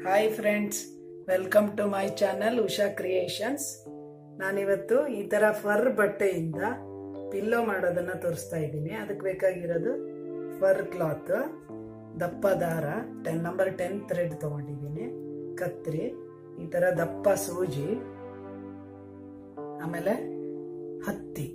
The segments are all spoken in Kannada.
hi friends welcome to my channel Usha creations ನಾನಿವತ್ತು ಈ ಥರ ಫರ್ ಬಟ್ಟೆಯಿಂದ ಪಿಲ್ಲೋ ಮಾಡೋದನ್ನ ತೋರಿಸ್ತಾ ಇದ್ದೀನಿ ಅದಕ್ಕೆ ಬೇಕಾಗಿರೋದು ಫರ್ ಕ್ಲಾತ್ ದಪ್ಪ ದಾರ ಟೆನ್ ನಂಬರ್ ಟೆನ್ ಥ್ರೆಡ್ ತೊಗೊಂಡಿದ್ದೀನಿ ಕತ್ರಿ ಈ ಥರ ದಪ್ಪ ಸೂಜಿ ಆಮೇಲೆ ಹತ್ತಿ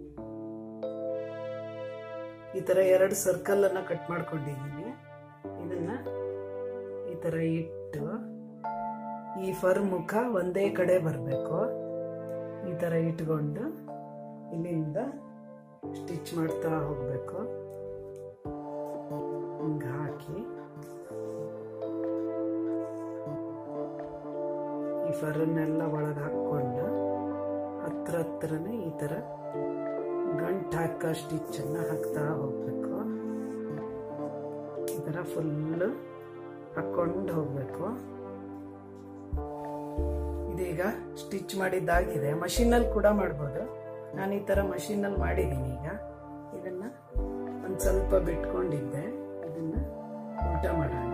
ಈ ಥರ ಎರಡು ಸರ್ಕಲ್ ಅನ್ನ ಕಟ್ ಮಾಡ್ಕೊಂಡಿದ್ದೀನಿ ಇದನ್ನ ಈ ಥರ ಇಟ್ಟು ಈ ಫರ್ ಮುಖ ಒಂದೇ ಕಡೆ ಬರಬೇಕು ಈ ಥರ ಇಟ್ಕೊಂಡು ಇಲ್ಲಿಂದ ಸ್ಟಿಚ್ ಮಾಡ್ತಾ ಹೋಗಬೇಕು ಹಿಂಗೆ ಹಾಕಿ ಈ ಫರನ್ನೆಲ್ಲ ಒಳಗೆ ಹಾಕ್ಕೊಂಡು ಹತ್ರ ಹತ್ರನೇ ಈ ಥರ ಗಂಟು ಹಾಕೋ ಸ್ಟಿಚ್ಚನ್ನು ಹಾಕ್ತಾ ಹೋಗಬೇಕು ಈ ಥರ ಫುಲ್ಲು ಹಾಕ್ಕೊಂಡು ಹೋಗಬೇಕು ಇದೀಗ ಸ್ಟಿಚ್ ಮಾಡಿದ್ದಾಗಿದೆ ಮಷೀನಲ್ಲಿ ಕೂಡ ಮಾಡ್ಬೋದು ನಾನು ಈ ಥರ ಮಷೀನಲ್ಲಿ ಮಾಡಿದ್ದೀನಿ ಈಗ ಇದನ್ನು ಒಂದು ಸ್ವಲ್ಪ ಬಿಟ್ಕೊಂಡಿದ್ದೆ ಇದನ್ನು ಉಲ್ಟ ಮಾಡೋಣ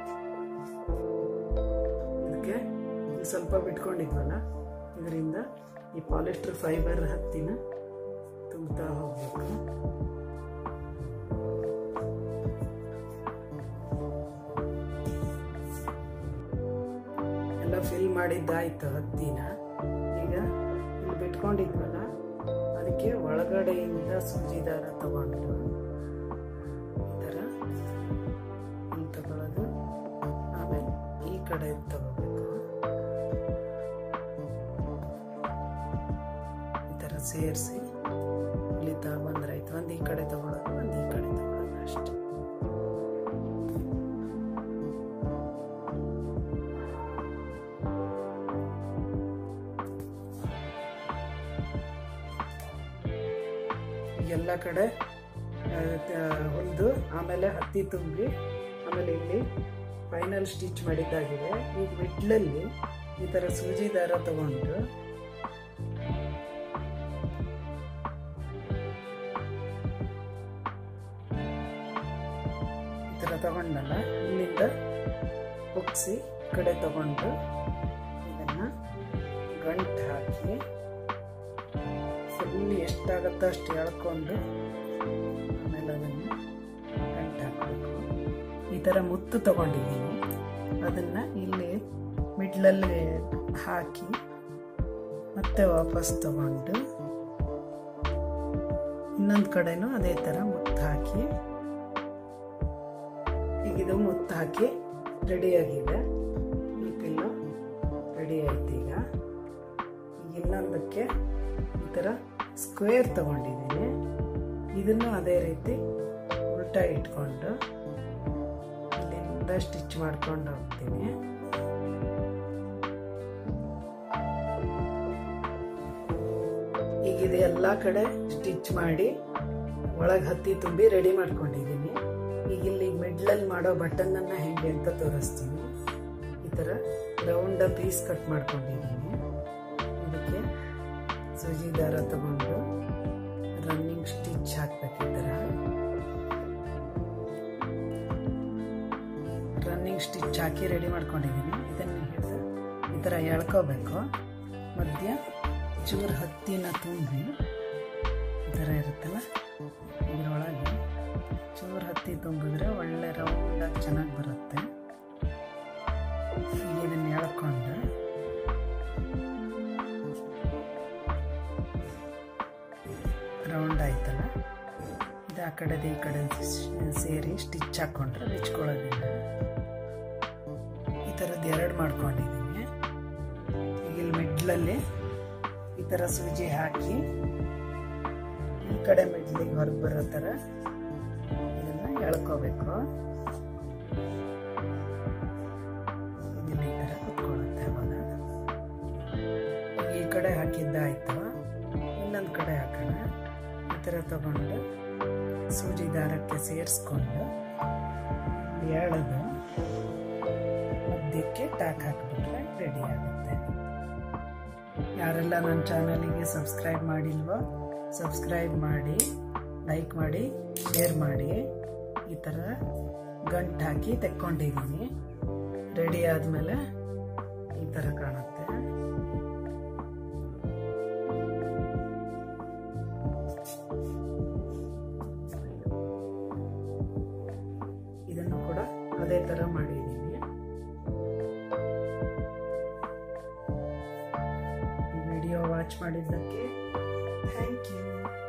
ಇದಕ್ಕೆ ಇಲ್ಲಿ ಸ್ವಲ್ಪ ಬಿಟ್ಕೊಂಡಿದ್ವಲ್ಲ ಇದರಿಂದ ಈ ಪಾಲಿಸ್ಟರ್ ಫೈಬರ್ ಹತ್ತಿನ ತುಂಬ್ತಾ ಹೋಗ್ಬೇಕು ಎಲ್ಲ ಫಿಲ್ ಮಾಡಿದ್ದಾಯ್ತು ಹತ್ತಿನ ಈಗ ಇಲ್ಲಿ ಬಿಟ್ಕೊಂಡಿದ್ವಲ್ಲ ಅದಕ್ಕೆ ಒಳಗಡೆಯಿಂದ ಸೂಜಿ ದಾರ ತಗೊಂಡು ಈ ಥರ ಇಲ್ಲಿ ತಗೊಳ್ಳೋದು ಆಮೇಲೆ ಈ ಕಡೆ ತಗೋಬೇಕು ಈ ಥರ ಸೇರಿಸಿ ಇಲ್ಲಿ ತಗೊಂಡ್ರಾಯ್ತು ಒಂದು ಈ ಕಡೆ ತಗೊಳ್ಳೋದು ಒಂದು ಈ ಕಡೆ ತಗೊಳ್ಳೋದು ಅಷ್ಟೇ ಎಲ್ಲ ಕಡೆ ಹೊಲಿದು ಆಮೇಲೆ ಹತ್ತಿ ತುಂಬಿ ಆಮೇಲೆ ಇಲ್ಲಿ ಫೈನಲ್ ಸ್ಟಿಚ್ ಮಾಡಿದ್ದಾಗಿದೆ ಈಗ ಮಿಡ್ಲಲ್ಲಿ ಈ ಥರ ಸೂಜಿ ದಾರ ತಗೊಂಡು ಈ ಥರ ತಗೊಂಡಲ್ಲ ಇಲ್ಲಿಂದ ಹುಗ್ಸಿ ಕಡೆ ತಗೊಂಡು ಇದನ್ನು ಗಂಟು ಹಾಕಿ ಫುಲ್ ಎಷ್ಟಾಗತ್ತೋ ಅಷ್ಟು ಎಳ್ಕೊಂಡು ಆಮೇಲೆ ಅದನ್ನು ಗಂಟು ಹಾಕಬೇಕು ಈ ಥರ ಮುತ್ತು ತಗೊಂಡಿದ್ದೀನಿ ಅದನ್ನು ಇಲ್ಲಿ ಮಿಡ್ಲಲ್ಲಿ ಹಾಕಿ ಮತ್ತೆ ವಾಪಸ್ ತಗೊಂಡು ಇನ್ನೊಂದು ಕಡೆನೂ ಅದೇ ಥರ ಮುತ್ತು ಹಾಕಿ ಈಗ ಇದು ಮುತ್ತು ಹಾಕಿ ರೆಡಿಯಾಗಿದೆ ಈ ಪಿಲ್ಲು ರೆಡಿ ಆಯ್ತು ಈಗ ಈಗ ಇನ್ನೊಂದಕ್ಕೆ ಈ ಥರ ಸ್ಕ್ವೇರ್ ತಗೊಂಡಿದ್ದೀನಿ ಇದನ್ನು ಅದೇ ರೀತಿ ಉಲ್ಟಾ ಇಟ್ಕೊಂಡು ಇಲ್ಲಿಂದ ಸ್ಟಿಚ್ ಮಾಡ್ಕೊಂಡು ಹೋಗ್ತೀನಿ ಈಗ ಇದು ಎಲ್ಲ ಕಡೆ ಸ್ಟಿಚ್ ಮಾಡಿ ಒಳಗೆ ಹತ್ತಿ ತುಂಬಿ ರೆಡಿ ಮಾಡ್ಕೊಂಡಿದ್ದೀನಿ ಈಗ ಇಲ್ಲಿ ಮಿಡ್ಲಲ್ಲಿ ಮಾಡೋ ಬಟನ್ನನ್ನು ಹೇಗೆ ಅಂತ ತೋರಿಸ್ತೀನಿ ಈ ಥರ ರೌಂಡ ಪೀಸ್ ಕಟ್ ಮಾಡ್ಕೊಂಡಿದ್ದೀನಿ ಇದಕ್ಕೆ ಸೂಜಿ ದಾರ ತಗೊಂಡು ರನ್ನಿಂಗ್ ಸ್ಟಿಚ್ ಹಾಕ್ಬೇಕು ಈ ಥರ ರನ್ನಿಂಗ್ ಸ್ಟಿಚ್ ಹಾಕಿ ರೆಡಿ ಮಾಡ್ಕೊಂಡಿದ್ದೀನಿ ಇದನ್ನು ಹಿಡಿದು ಈ ಥರ ಎಳ್ಕೋಬೇಕು ಮಧ್ಯ ಚೂರು ಹತ್ತಿನ ತುಂಬಿ ಈ ಥರ ಇರುತ್ತಲ್ಲ ಇದರೊಳಗೆ ಚೂರು ಹತ್ತಿ ತುಂಬಿದ್ರೆ ಒಳ್ಳೆ ರೌಂಡಾಗಿ ಚೆನ್ನಾಗಿ ಬರುತ್ತೆ ಈಗ ಇದನ್ನು ಎಳ್ಕೊಂಡು ರೌಂಡ್ ಆಯ್ತಲ್ಲ ಇದು ಆ ಕಡೆದು ಈ ಕಡೆ ಸೇರಿ ಸ್ಟಿಚ್ ಹಾಕ್ಕೊಂಡ್ರೆ ಬಿಚ್ಕೊಳ್ಳೋದಿಲ್ಲ ಈ ಥರದ್ದು ಎರಡು ಮಾಡ್ಕೊಂಡಿದ್ದೀನಿ ಈಗ ಇಲ್ಲಿ ಮಿಡ್ಲಲ್ಲಿ ಈ ಥರ ಸೂಜಿ ಹಾಕಿ ಈ ಕಡೆ ಮಿಡ್ಲಿಗೆ ಹೊರಗೆ ಬರೋ ಥರ ಇದನ್ನು ಎಳ್ಕೋಬೇಕು ಇದನ್ನು ಈ ಥರ ಕುತ್ಕೊಳ್ಳುತ್ತೆ ಅವಾಗ ಈ ಕಡೆ ಹಾಕಿದ್ದಾಯ್ತು ಇನ್ನೊಂದು ಕಡೆ ಹಾಕೋಣ ಈ ಥರ ತಗೊಂಡು ಸೂಜಿ ದಾರಕ್ಕೆ ಸೇರಿಸ್ಕೊಂಡು ಎಳೆದು ಮಧ್ಯಕ್ಕೆ ಟಾಕ್ ಹಾಕಿಬಿಟ್ರೆ ರೆಡಿ ಆಗುತ್ತೆ ಯಾರೆಲ್ಲ ನನ್ನ ಚಾನಲಿಗೆ ಸಬ್ಸ್ಕ್ರೈಬ್ ಮಾಡಿಲ್ವೋ ಸಬ್ಸ್ಕ್ರೈಬ್ ಮಾಡಿ ಲೈಕ್ ಮಾಡಿ ಶೇರ್ ಮಾಡಿ ಈ ಥರ ಗಂಟು ಹಾಕಿ ತೆಕ್ಕೊಂಡಿದ್ದೀನಿ ರೆಡಿ ಆದಮೇಲೆ ಈ ಥರ ಕಾಣುತ್ತೆ ಇದನ್ನು ಕೂಡ ಅದೇ ಥರ ಮಾಡಿದ್ದೀನಿ ಈ ವಿಡಿಯೋ ವಾಚ್ ಮಾಡಿದ್ದಕ್ಕೆ ಥ್ಯಾಂಕ್ ಯು